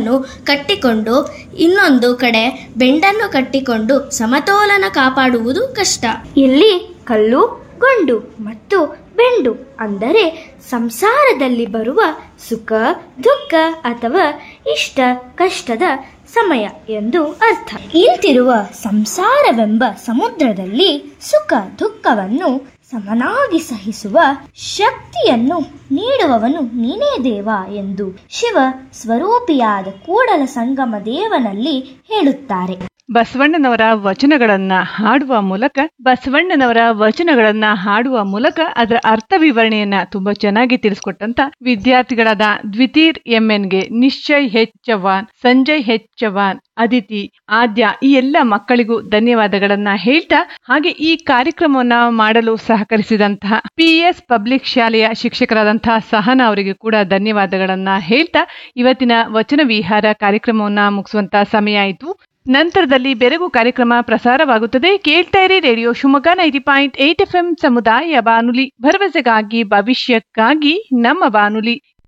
ಕಲ್ಲನ್ನು ಕಟ್ಟಿಕೊಂಡು ಇನ್ನೊಂದು ಕಡೆ ಬೆಂಡನ್ನು ಕಟ್ಟಿಕೊಂಡು ಸಮತೋಲನ ಕಾಪಾಡುವುದು ಕಷ್ಟ ಇಲ್ಲಿ ಕಲ್ಲು ಗೊಂಡು ಮತ್ತು ಬೆಂಡು ಅಂದರೆ ಸಂಸಾರದಲ್ಲಿ ಬರುವ ಸುಖ ದುಃಖ ಅಥವಾ ಇಷ್ಟ ಕಷ್ಟದ ಸಮಯ ಎಂದು ಅರ್ಥ ಇಂತಿರುವ ಸಂಸಾರವೆಂಬ ಸಮುದ್ರದಲ್ಲಿ ಸುಖ ದುಃಖವನ್ನು ಸಮನಾಗಿ ಸಹಿಸುವ ಶಕ್ತಿಯನ್ನು ನೀಡುವವನು ನೀನೇ ದೇವ ಎಂದು ಶಿವ ಸ್ವರೂಪಿಯಾದ ಕೂಡಲ ಸಂಗಮ ದೇವನಲ್ಲಿ ಹೇಳುತ್ತಾರೆ ಬಸವಣ್ಣನವರ ವಚನಗಳನ್ನ ಹಾಡುವ ಮೂಲಕ ಬಸವಣ್ಣನವರ ವಚನಗಳನ್ನ ಹಾಡುವ ಮೂಲಕ ಅದರ ಅರ್ಥ ವಿವರಣೆಯನ್ನ ತುಂಬಾ ಚೆನ್ನಾಗಿ ತಿಳಿಸ್ಕೊಟ್ಟಂತ ವಿದ್ಯಾರ್ಥಿಗಳಾದ ದ್ವಿತೀರ್ ಎಂಎನ್ಗೆ ನಿಶ್ಚಯ್ ಹೆಚ್ ಚವಾನ್ ಸಂಜಯ್ ಹೆಚ್ ಚವಾನ್ ಅದಿತಿ ಆದ್ಯ ಈ ಎಲ್ಲ ಮಕ್ಕಳಿಗೂ ಧನ್ಯವಾದಗಳನ್ನ ಹೇಳ್ತಾ ಹಾಗೆ ಈ ಕಾರ್ಯಕ್ರಮವನ್ನ ಮಾಡಲು ಸಹಕರಿಸಿದಂತಹ ಪಿ ಎಸ್ ಪಬ್ಲಿಕ್ ಶಾಲೆಯ ಶಿಕ್ಷಕರಾದಂತಹ ಸಹನಾ ಅವರಿಗೆ ಕೂಡ ಧನ್ಯವಾದಗಳನ್ನ ಹೇಳ್ತಾ ಇವತ್ತಿನ ವಚನ ವಿಹಾರ ಕಾರ್ಯಕ್ರಮವನ್ನ ಮುಗಿಸುವಂತ ಸಮಯ ಆಯಿತು ನಂತರದಲ್ಲಿ ಬೆರಗು ಕಾರ್ಯಕ್ರಮ ಪ್ರಸಾರವಾಗುತ್ತದೆ ಕೇಳ್ತಾ ಇರಿ radio Shivamogga ninety point eight F ಸಮುದಾಯ ಬಾನುಲಿ ಭರವಸೆಗಾಗಿ ಭವಿಷ್ಯಕ್ಕಾಗಿ ನಮ್ಮ ಬಾನುಲಿ